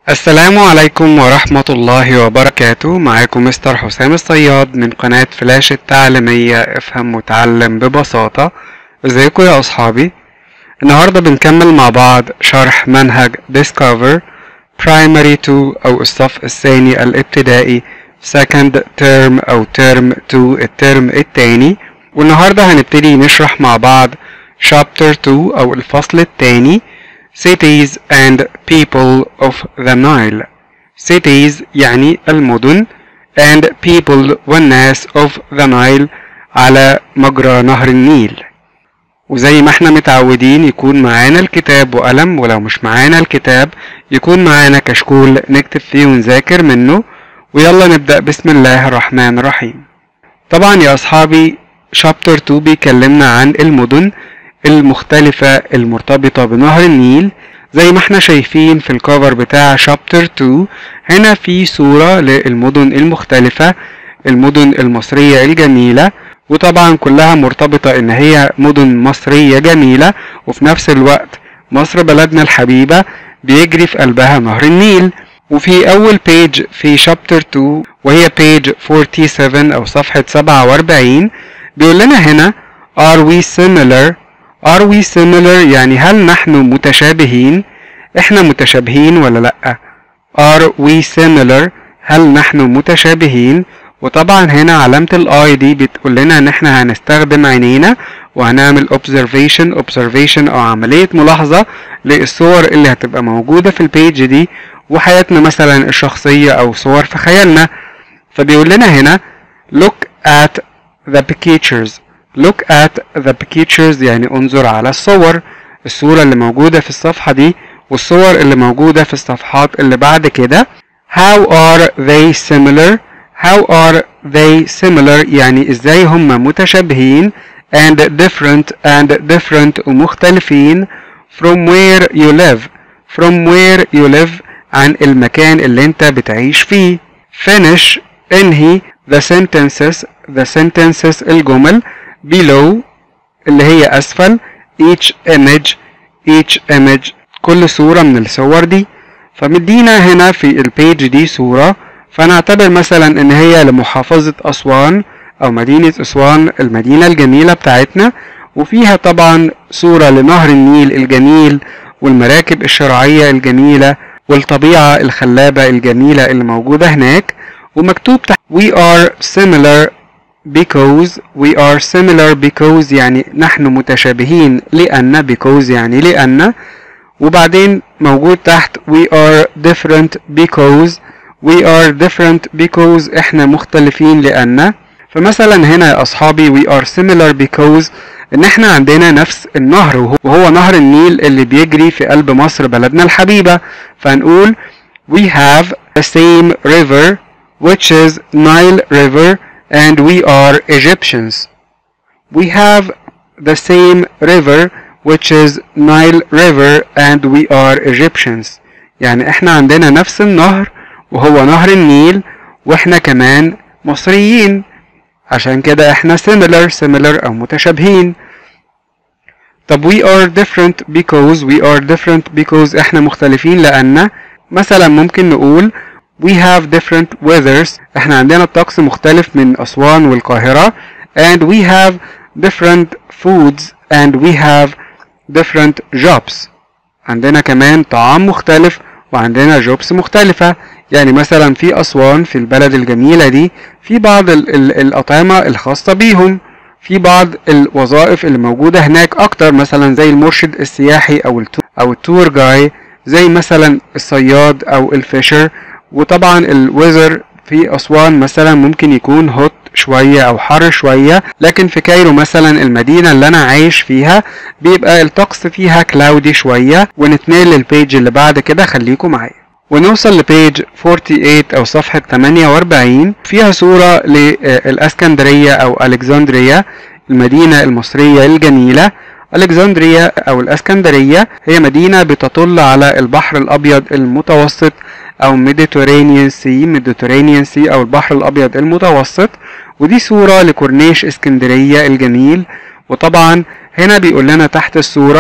السلام عليكم ورحمة الله وبركاته معاكم مستر حسام الصياد من قناة فلاش التعليمية افهم وتعلم ببساطة ازيكم يا اصحابي النهاردة بنكمل مع بعض شرح منهج Discover Primary 2 او الصف الثاني الابتدائي Second Term او Term 2 الترم التاني والنهاردة هنبتدي نشرح مع بعض Chapter 2 او الفصل التاني cities and people of the Nile cities يعني المدن and people والناس of the Nile على مجرى نهر النيل وزي ما احنا متعودين يكون معانا الكتاب وقلم ولو مش معانا الكتاب يكون معانا كشكول نكتب فيه ونذاكر منه ويلا نبدأ بسم الله الرحمن الرحيم طبعا يا أصحابي شابتر 2 بيكلمنا عن المدن المختلفة المرتبطة بنهر النيل زي ما احنا شايفين في الكفر بتاع شابتر 2 هنا في صورة للمدن المختلفة المدن المصرية الجميلة وطبعا كلها مرتبطة ان هي مدن مصرية جميلة وفي نفس الوقت مصر بلدنا الحبيبة بيجري في قلبها نهر النيل وفي اول بيج في شابتر 2 وهي بيج 47 او صفحة 47 بيقول لنا هنا are we similar are we similar يعني هل نحن متشابهين احنا متشابهين ولا لا are we similar هل نحن متشابهين وطبعا هنا علامة الاي دي بتقول لنا ان احنا هنستخدم عينينا وهنعمل observation observation او عملية ملاحظة للصور اللي هتبقى موجودة في البيج دي وحياتنا مثلا الشخصية او صور في خيالنا فبيقول لنا هنا look at the pictures look at the pictures يعني انظر على الصور الصورة اللي موجودة في الصفحة دي والصور اللي موجودة في الصفحات اللي بعد كده how are they similar how are they similar يعني ازاي هم متشابهين and different and different ومختلفين from where you live from where you live عن المكان اللي انت بتعيش فيه finish انهي the sentences the sentences الجمل below اللي هي أسفل each image each image كل صورة من الصور دي فمدينا هنا في البيج دي صورة فنعتبر مثلا ان هي لمحافظة أسوان أو مدينة أسوان المدينة الجميلة بتاعتنا وفيها طبعا صورة لنهر النيل الجميل والمراكب الشراعية الجميلة والطبيعة الخلابة الجميلة اللي موجودة هناك ومكتوب تحت we are similar because we are similar because يعني نحن متشابهين لأن because يعني لأن وبعدين موجود تحت we are different because we are different because احنا مختلفين لأن فمثلا هنا يا أصحابي we are similar because إن احنا عندنا نفس النهر وهو نهر النيل اللي بيجري في قلب مصر بلدنا الحبيبة فنقول we have the same river which is Nile River and we are Egyptians. We have the same river which is Nile River and we are Egyptians. يعني احنا عندنا نفس النهر وهو نهر النيل واحنا كمان مصريين عشان كده احنا similar similar او متشابهين طب we are different because we are different because احنا مختلفين لان مثلا ممكن نقول we have different weathers احنا عندنا الطقس مختلف من أسوان والقاهرة and we have different foods and we have different jobs عندنا كمان طعام مختلف وعندنا جوبس مختلفة يعني مثلا في أسوان في البلد الجميلة دي في بعض ال ال الأطعمة الخاصة بيهم في بعض الوظائف اللي موجودة هناك أكتر مثلا زي المرشد السياحي أو التور أو التور جاي زي مثلا الصياد أو الفيشر وطبعا الويزر في أسوان مثلا ممكن يكون هوت شوية أو حر شوية لكن في كايرو مثلا المدينة اللي أنا عايش فيها بيبقى الطقس فيها كلاودي شوية ونتنقل للبيج اللي بعد كده خليكم معايا ونوصل لبيج 48 أو صفحة 48 فيها صورة للأسكندرية أو ألكسندرية المدينة المصرية الجميلة ألكسندريا أو الأسكندرية هي مدينة بتطل على البحر الأبيض المتوسط أو ميديترينيان سي ميديترينيان سي أو البحر الأبيض المتوسط ودي صورة لكورنيش اسكندرية الجميل وطبعا هنا بيقول لنا تحت الصورة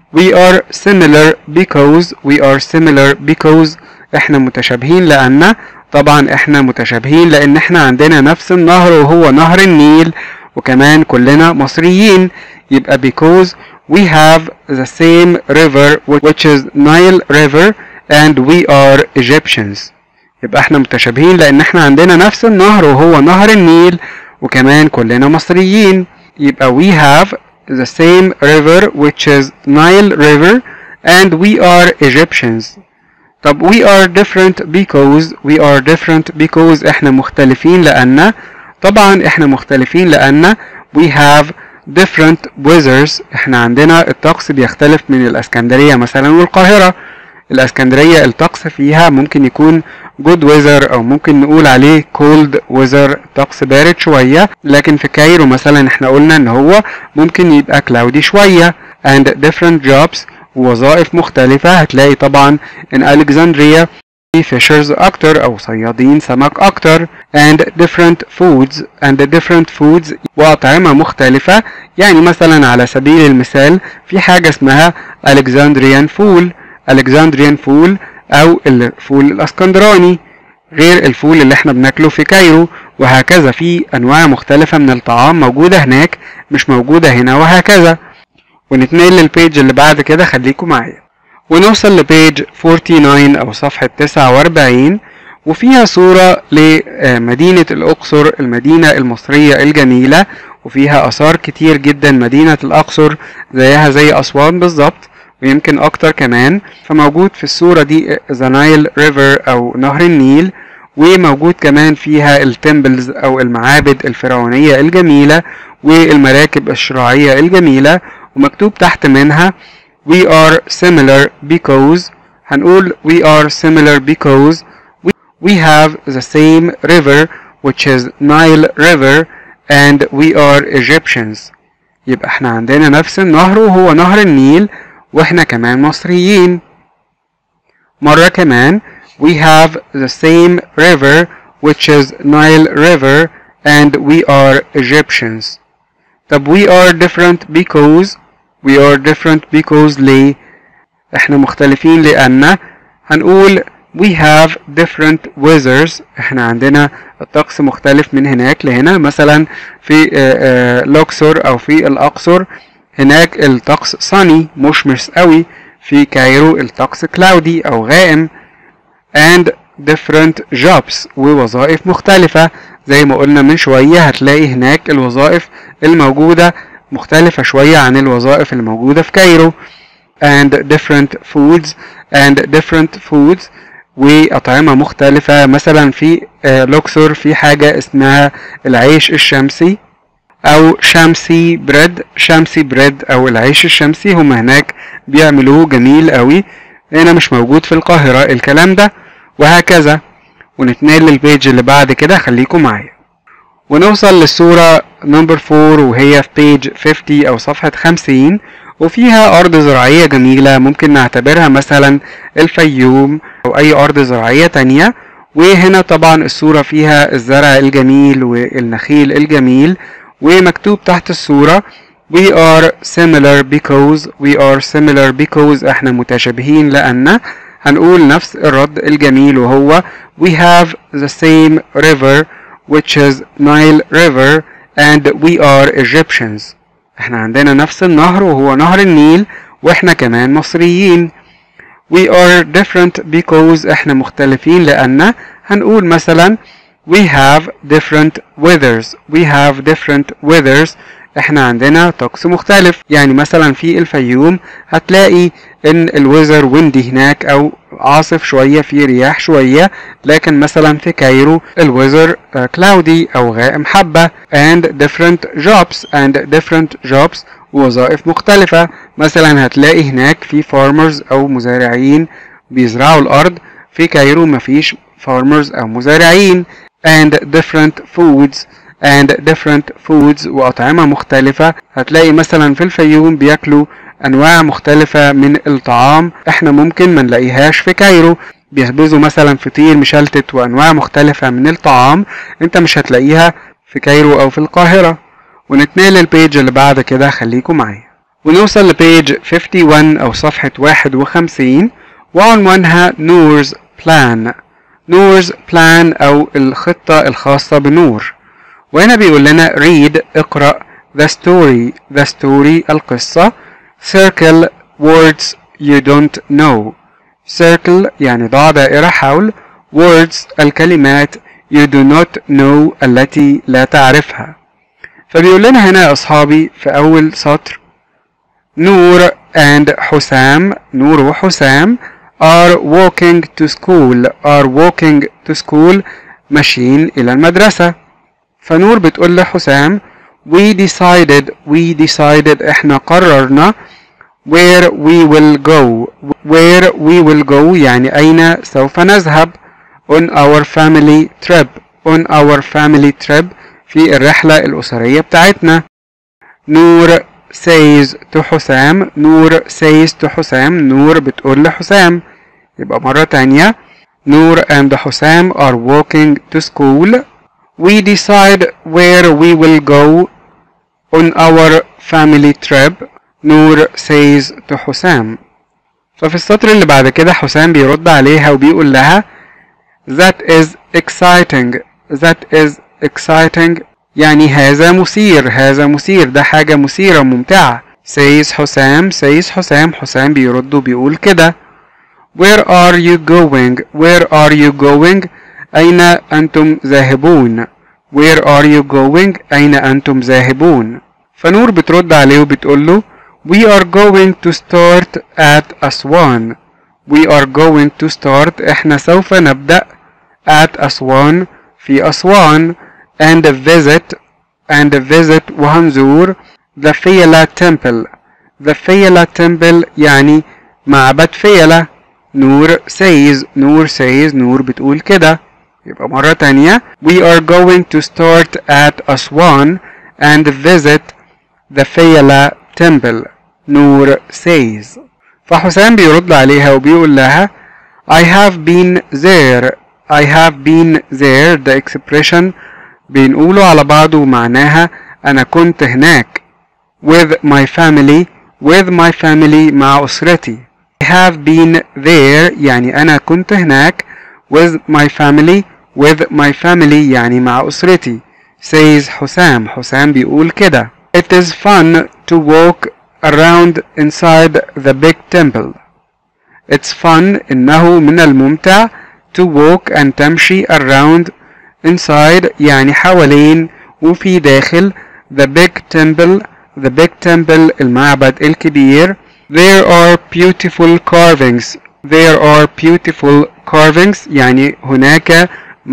we are similar because we are similar because احنا متشابهين لأن طبعا احنا متشابهين لأن احنا عندنا نفس النهر وهو نهر النيل وكمان كلنا مصريين يبقى because we have the same river which is Nile River and we are Egyptians يبقى احنا متشابهين لأن احنا عندنا نفس النهر وهو نهر النيل وكمان كلنا مصريين يبقى we have the same river which is Nile River and we are Egyptians طب we are different because we are different because احنا مختلفين لأن طبعا احنا مختلفين لأن we have different weathers احنا عندنا الطقس بيختلف من الاسكندرية مثلا والقاهرة الاسكندرية الطقس فيها ممكن يكون good weather او ممكن نقول عليه cold weather طقس بارد شوية لكن في كايرو مثلا احنا قلنا ان هو ممكن يبقى cloudy شوية and different jobs ووظائف مختلفة هتلاقي طبعا in Alexandria في fishers أكتر أو صيادين سمك أكتر and different foods and different foods وأطعمة مختلفة يعني مثلا على سبيل المثال في حاجة اسمها Alexandrian fool Alexandrian fool أو الفول الأسكندراني غير الفول اللي احنا بناكله في كايرو وهكذا في أنواع مختلفة من الطعام موجودة هناك مش موجودة هنا وهكذا ونتنقل للبيج اللي بعد كده خليكم معايا ونوصل لبيج 49 أو صفحة 49 وفيها صورة لمدينة الأقصر المدينة المصرية الجميلة وفيها آثار كتير جدا مدينة الأقصر زيها زي أسوان بالظبط ويمكن أكتر كمان فموجود في الصورة دي ذا نايل ريفر أو نهر النيل وموجود كمان فيها التمبلز أو المعابد الفرعونية الجميلة والمراكب الشراعية الجميلة ومكتوب تحت منها we are similar because هنقول we are similar because we, we have the same river which is Nile River and we are Egyptians يبقى احنا عندنا نفس النهر وهو نهر النيل واحنا كمان مصريين مرة كمان we have the same river which is Nile River and we are Egyptians طب we are different because we are different because ليه احنا مختلفين لأن هنقول we have different weathers احنا عندنا الطقس مختلف من هناك لهنا مثلا في لوكسور او في الاقصر هناك الطقس sunny مشمس قوي في كايرو الطقس cloudy او غائم and different jobs ووظائف مختلفة زي ما قلنا من شوية هتلاقي هناك الوظائف الموجودة مختلفة شوية عن الوظائف الموجودة في كايرو and different foods and different foods وأطعمة مختلفة مثلا في لوكسور في حاجة اسمها العيش الشمسي أو شمسي بريد شمسي بريد أو العيش الشمسي هم هناك بيعملوه جميل قوي هنا مش موجود في القاهرة الكلام ده وهكذا ونتنقل للبيج اللي بعد كده خليكم معايا ونوصل للصورة نمبر 4 وهي في بيج 50 أو صفحة 50 وفيها أرض زراعية جميلة ممكن نعتبرها مثلا الفيوم أو أي أرض زراعية تانية وهنا طبعا الصورة فيها الزرع الجميل والنخيل الجميل ومكتوب تحت الصورة We are similar because we are similar because احنا متشابهين لأن هنقول نفس الرد الجميل وهو We have the same river which is Nile River and we are Egyptians احنا عندنا نفس النهر وهو نهر النيل واحنا كمان مصريين We are different because احنا مختلفين لأن هنقول مثلا We have different weathers We have different weathers احنا عندنا طقس مختلف يعني مثلا في الفيوم هتلاقي ان الويذر ويندي هناك او عاصف شوية في رياح شوية لكن مثلا في كايرو الويذر كلاودي او غائم حبة and different jobs and different jobs ووظائف مختلفة مثلا هتلاقي هناك في farmers او مزارعين بيزرعوا الارض في كايرو مفيش farmers او مزارعين and different foods and different foods وأطعمة مختلفة هتلاقي مثلا في الفيوم بياكلوا أنواع مختلفة من الطعام احنا ممكن ما نلاقيهاش في كايرو بيخبزوا مثلا فطير مشلتت وأنواع مختلفة من الطعام انت مش هتلاقيها في كايرو أو في القاهرة ونتنقل البيج اللي بعد كده خليكم معايا ونوصل لبيج 51 أو صفحة 51 وعنوانها نورز بلان نورز بلان أو الخطة الخاصة بنور وهنا بيقول لنا read اقرأ the story the story القصة circle words you don't know circle يعني ضع دائرة حول words الكلمات you do not know التي لا تعرفها فبيقول لنا هنا يا أصحابي في أول سطر نور and حسام نور وحسام are walking to school are walking to school ماشيين إلى المدرسة فنور بتقول لحسام we decided we decided احنا قررنا where we will go where we will go يعني أين سوف نذهب on our family trip on our family trip في الرحلة الأسرية بتاعتنا نور says to حسام نور says to حسام نور بتقول لحسام يبقى مرة تانية نور and حسام are walking to school we decide where we will go on our family trip نور says to حسام ففي السطر اللي بعد كده حسام بيرد عليها وبيقول لها that is exciting that is exciting يعني هذا مثير هذا مثير ده حاجة مثيرة ممتعة says حسام says حسام حسام بيرد وبيقول كده where are you going where are you going أين أنتم ذاهبون where are you going أين أنتم ذاهبون فنور بترد عليه وبتقول له we are going to start at أسوان we are going to start احنا سوف نبدأ at أسوان في أسوان and visit and visit وهنزور the فيلة temple the فيلة temple يعني معبد فيلة نور says نور says نور بتقول كده يبقى مرة تانية we are going to start at أسوان and visit the فيلة temple نور says فحسام بيرد عليها وبيقول لها I have been there I have been there the expression بنقوله على بعضه ومعناها أنا كنت هناك with my family with my family مع أسرتي I have been there يعني أنا كنت هناك with my family with my family يعني مع أسرتي says حسام حسام بيقول كده It is fun to walk around inside the big temple It's fun إنه من الممتع to walk and تمشي around inside يعني حوالين وفي داخل the big temple the big temple المعبد الكبير there are beautiful carvings there are beautiful carvings يعني هناك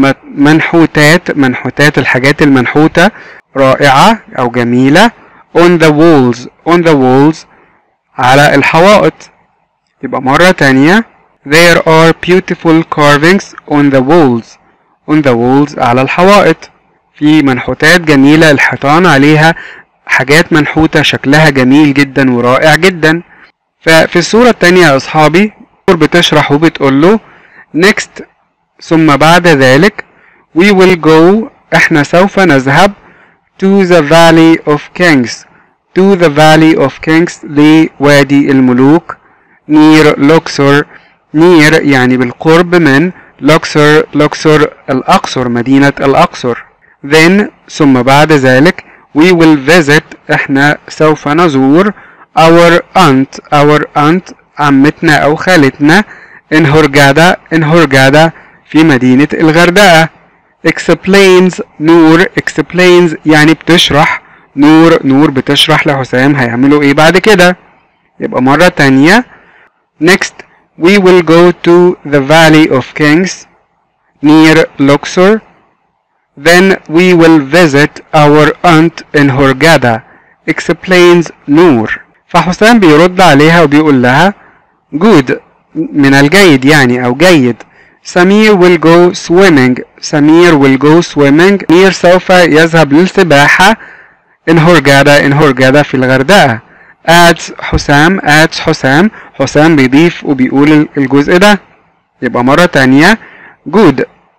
منحوتات منحوتات الحاجات المنحوتة رائعة أو جميلة on the walls on the walls على الحوائط يبقى مرة تانية there are beautiful carvings on the walls on the walls على الحوائط في منحوتات جميلة الحيطان عليها حاجات منحوتة شكلها جميل جدا ورائع جدا ففي الصورة التانية يا أصحابي بتشرح وبتقول له next ثم بعد ذلك we will go احنا سوف نذهب to the valley of kings to the valley of kings لوادي الملوك near لوكسور near يعني بالقرب من لوكسور لوكسور الأقصر مدينة الأقصر then ثم بعد ذلك we will visit احنا سوف نزور our aunt our aunt عمتنا أو خالتنا in هرجادة in هرجادة في مدينة الغردقة explains نور explains يعني بتشرح نور نور بتشرح لحسام هيعملوا ايه بعد كده يبقى مرة تانية next we will go to the valley of kings near Luxor then we will visit our aunt in Hurghada explains نور فحسام بيرد عليها وبيقول لها good من الجيد يعني أو جيد سمير will go swimming سمير will go swimming سمير سوف يذهب للسباحة in Hurghada in Hurghada في الغردقة adds حسام adds حسام حسام بيضيف وبيقول الجزء ده يبقى مرة تانية good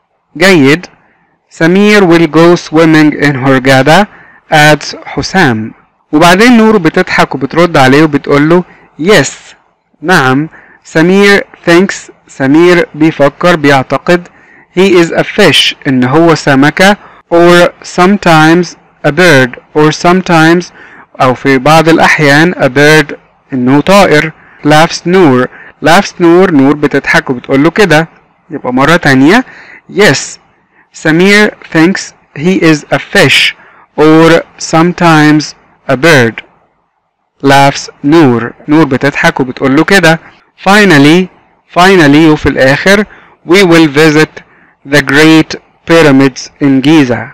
جيد سمير will go swimming in Hurghada adds حسام وبعدين نور بتضحك وبترد عليه وبتقول له yes نعم سمير thinks سمير بيفكر بيعتقد he is a fish إن هو سمكة or sometimes a bird or sometimes أو في بعض الأحيان a bird إنه طائر laughs نور laughs نور نور بتضحك وبتقول له كده يبقى مرة تانية yes سمير thinks he is a fish or sometimes a bird laughs نور نور بتضحك وبتقول له كده finally finally وفي الآخر we will visit the great pyramids in Giza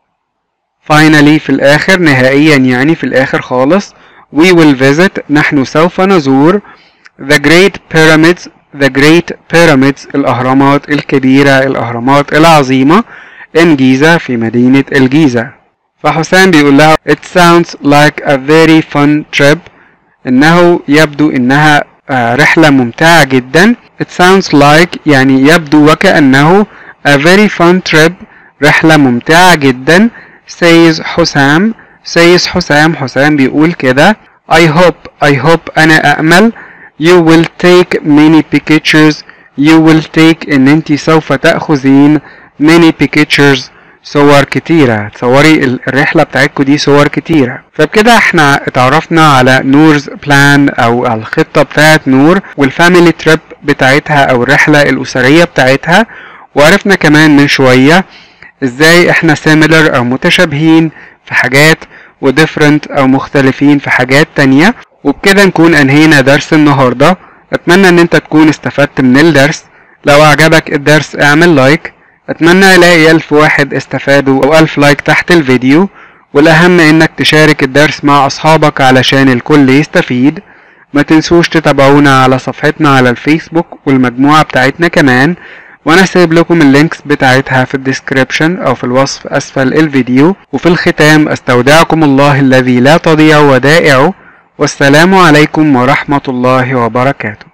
finally في الآخر نهائيا يعني في الآخر خالص we will visit نحن سوف نزور the great pyramids the great pyramids الأهرامات الكبيرة الأهرامات العظيمة in Giza في مدينة الجيزة فحسام بيقول لها it sounds like a very fun trip إنه يبدو إنها رحلة ممتعة جدا it sounds like يعني يبدو وكأنه a very fun trip رحلة ممتعة جدا says حسام says حسام حسام بيقول كده I hope I hope أنا أأمل you will take many pictures you will take إن أنت سوف تأخذين many pictures صور كتيرة تصوري الرحلة بتاعتكم دي صور كتيرة فبكده احنا اتعرفنا على نورز بلان او الخطة بتاعت نور والفاميلي تريب بتاعتها او الرحلة الاسرية بتاعتها وعرفنا كمان من شوية ازاي احنا similar او متشابهين في حاجات وديفرنت او مختلفين في حاجات تانية وبكده نكون انهينا درس النهاردة اتمنى ان انت تكون استفدت من الدرس لو اعجبك الدرس اعمل لايك اتمنى الاقي الف واحد استفادوا او الف لايك تحت الفيديو والاهم انك تشارك الدرس مع اصحابك علشان الكل يستفيد ما تنسوش تتابعونا على صفحتنا على الفيسبوك والمجموعة بتاعتنا كمان وانا سايب لكم اللينكس بتاعتها في الديسكريبشن او في الوصف اسفل الفيديو وفي الختام استودعكم الله الذي لا تضيع ودائعه والسلام عليكم ورحمة الله وبركاته